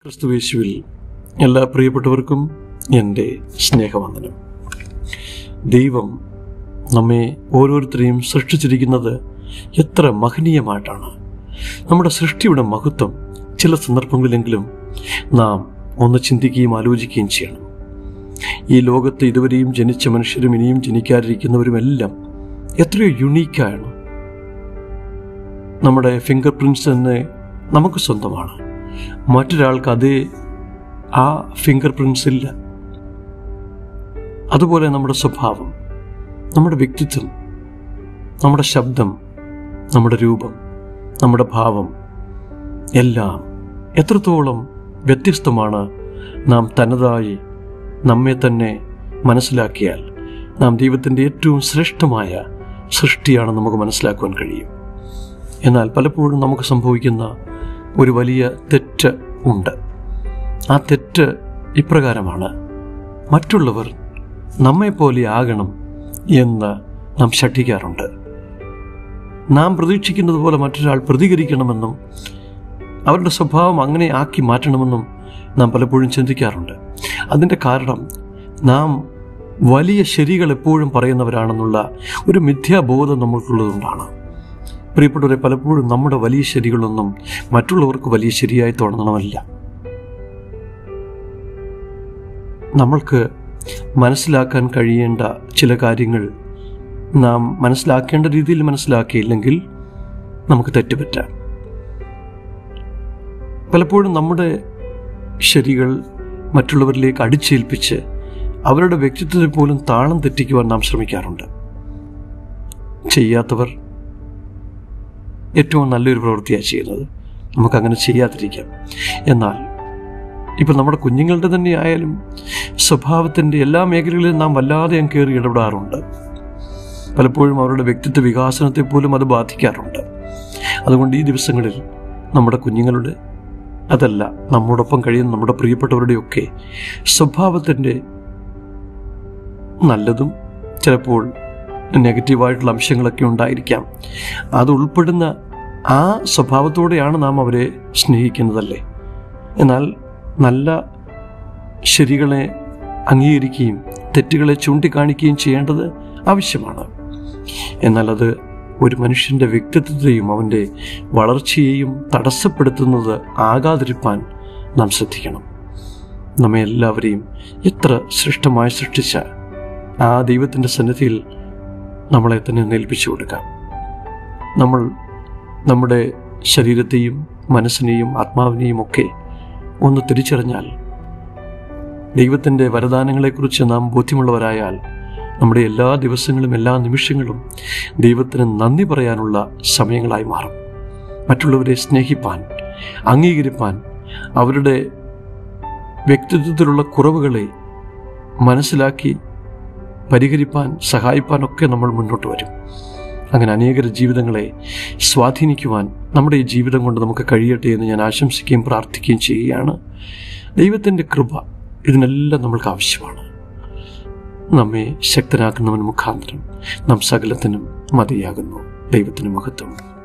ക്രിസ്തുവേശുവിൽ എല്ലാ പ്രിയപ്പെട്ടവർക്കും എൻ്റെ സ്നേഹവന്ദനം ദൈവം നമ്മെ ഓരോരുത്തരെയും സൃഷ്ടിച്ചിരിക്കുന്നത് എത്ര മഹനീയമായിട്ടാണ് നമ്മുടെ സൃഷ്ടിയുടെ മഹത്വം ചില സന്ദർഭങ്ങളിലെങ്കിലും നാം ഒന്ന് ചിന്തിക്കുകയും ആലോചിക്കുകയും ചെയ്യണം ഈ ലോകത്ത് ഇതുവരെയും ജനിച്ച മനുഷ്യരും ഇനിയും ജനിക്കാതിരിക്കുന്നവരുമെല്ലാം എത്രയോ യുണീക്കാണ് നമ്മുടെ ഫിംഗർ പ്രിൻറ്റ്സ് തന്നെ നമുക്ക് സ്വന്തമാണ് മറ്റൊരാൾക്ക് അതേ ആ ഫിംഗർ പ്രിൻറ്റ്സ് ഇല്ല അതുപോലെ നമ്മുടെ സ്വഭാവം നമ്മുടെ വ്യക്തിത്വം നമ്മുടെ ശബ്ദം നമ്മുടെ രൂപം നമ്മുടെ ഭാവം എല്ലാം എത്രത്തോളം വ്യത്യസ്തമാണ് നാം തനതായി നമ്മെ തന്നെ മനസ്സിലാക്കിയാൽ നാം ദൈവത്തിൻ്റെ ഏറ്റവും ശ്രേഷ്ഠമായ സൃഷ്ടിയാണ് നമുക്ക് മനസ്സിലാക്കുവാൻ കഴിയും എന്നാൽ പലപ്പോഴും നമുക്ക് സംഭവിക്കുന്ന ഒരു വലിയ തെറ്റ് ഉണ്ട് ആ തെറ്റ് ഇപ്രകാരമാണ് മറ്റുള്ളവർ നമ്മെപ്പോലെ ആകണം എന്ന് നാം ശഠിക്കാറുണ്ട് നാം പ്രതീക്ഷിക്കുന്നത് പോലെ മറ്റൊരാൾ പ്രതികരിക്കണമെന്നും അവരുടെ സ്വഭാവം അങ്ങനെ ആക്കി മാറ്റണമെന്നും നാം പലപ്പോഴും ചിന്തിക്കാറുണ്ട് അതിൻ്റെ കാരണം നാം വലിയ ശരികൾ എപ്പോഴും പറയുന്നവരാണെന്നുള്ള ഒരു മിഥ്യാബോധം നമ്മൾക്കുള്ളതുകൊണ്ടാണ് പ്രിയപ്പെട്ടവരെ പലപ്പോഴും നമ്മുടെ വലിയ ശരികളൊന്നും മറ്റുള്ളവർക്ക് വലിയ ശരിയായി തോന്നണമല്ല നമ്മൾക്ക് മനസ്സിലാക്കാൻ കഴിയേണ്ട ചില കാര്യങ്ങൾ നാം മനസ്സിലാക്കേണ്ട രീതിയിൽ മനസ്സിലാക്കിയില്ലെങ്കിൽ നമുക്ക് തെറ്റുപറ്റാം പലപ്പോഴും നമ്മുടെ ശരികൾ മറ്റുള്ളവരിലേക്ക് അടിച്ചേൽപ്പിച്ച് അവരുടെ വ്യക്തിത്വത്തെ പോലും താളം തെറ്റിക്കുവാൻ നാം ശ്രമിക്കാറുണ്ട് ചെയ്യാത്തവർ ഏറ്റവും നല്ലൊരു പ്രവൃത്തിയാണ് ചെയ്യുന്നത് നമുക്കങ്ങനെ ചെയ്യാതിരിക്കാം എന്നാൽ ഇപ്പം നമ്മുടെ കുഞ്ഞുങ്ങളുടെ തന്നെ ആയാലും സ്വഭാവത്തിൻ്റെ എല്ലാ മേഖലകളിലും നാം വല്ലാതെ അങ്ങ് കയറി ഇടപെടാറുണ്ട് പലപ്പോഴും അവരുടെ വ്യക്തിത്വ വികാസനത്തെ പോലും അത് ബാധിക്കാറുണ്ട് അതുകൊണ്ട് ഈ ദിവസങ്ങളിൽ നമ്മുടെ കുഞ്ഞുങ്ങളുടെ അതല്ല നമ്മോടൊപ്പം കഴിയുന്ന നമ്മുടെ പ്രിയപ്പെട്ടവരുടെയൊക്കെ സ്വഭാവത്തിൻ്റെ നല്ലതും ചിലപ്പോൾ നെഗറ്റീവായിട്ടുള്ള അംശങ്ങളൊക്കെ ഉണ്ടായിരിക്കാം അത് ഉൾപ്പെടുന്ന ആ സ്വഭാവത്തോടെയാണ് നാം അവരെ സ്നേഹിക്കുന്നതല്ലേ എന്നാൽ നല്ല ശരികളെ അംഗീകരിക്കുകയും തെറ്റുകളെ ചൂണ്ടിക്കാണിക്കുകയും ചെയ്യേണ്ടത് ആവശ്യമാണ് എന്നാൽ അത് ഒരു മനുഷ്യൻ്റെ വ്യക്തിത്വത്തെയും അവൻ്റെ വളർച്ചയെയും തടസ്സപ്പെടുത്തുന്നത് ആകാതിരിപ്പാൻ നാം ശ്രദ്ധിക്കണം നമ്മെ എല്ലാവരെയും എത്ര ശ്രേഷ്ഠമായി സൃഷ്ടിച്ച ആ ദൈവത്തിൻ്റെ സന്നിധിയിൽ നമ്മളെ തന്നെ നേൽപ്പിച്ചു കൊടുക്കാം നമ്മൾ നമ്മുടെ ശരീരത്തെയും മനസ്സിനെയും ആത്മാവിനെയും ഒക്കെ ഒന്ന് തിരിച്ചറിഞ്ഞാൽ ദൈവത്തിൻ്റെ വരദാനങ്ങളെക്കുറിച്ച് നാം ബോധ്യമുള്ളവരായാൽ നമ്മുടെ എല്ലാ ദിവസങ്ങളും എല്ലാ നിമിഷങ്ങളും ദൈവത്തിന് നന്ദി പറയാനുള്ള സമയങ്ങളായി മാറും മറ്റുള്ളവരെ സ്നേഹിപ്പാൻ അംഗീകരിപ്പാൻ അവരുടെ വ്യക്തിത്വത്തിലുള്ള കുറവുകളെ മനസ്സിലാക്കി പരിഹരിപ്പാൻ സഹായിപ്പാനൊക്കെ നമ്മൾ മുന്നോട്ട് വരും അങ്ങനെ അനേകര ജീവിതങ്ങളെ സ്വാധീനിക്കുവാൻ നമ്മുടെ ഈ ജീവിതം കൊണ്ട് നമുക്ക് കഴിയട്ടെ എന്ന് ഞാൻ ആശംസിക്കുകയും പ്രാർത്ഥിക്കുകയും ചെയ്യുകയാണ് ദൈവത്തിൻ്റെ കൃപ ഇതിനെല്ലാം നമ്മൾക്ക് ആവശ്യമാണ് നമ്മെ ശക്തനാക്കുന്നവൻ മുഖാന്തരം നാം സകലത്തിനും മതിയാകുന്നു ദൈവത്തിന് മഹത്വം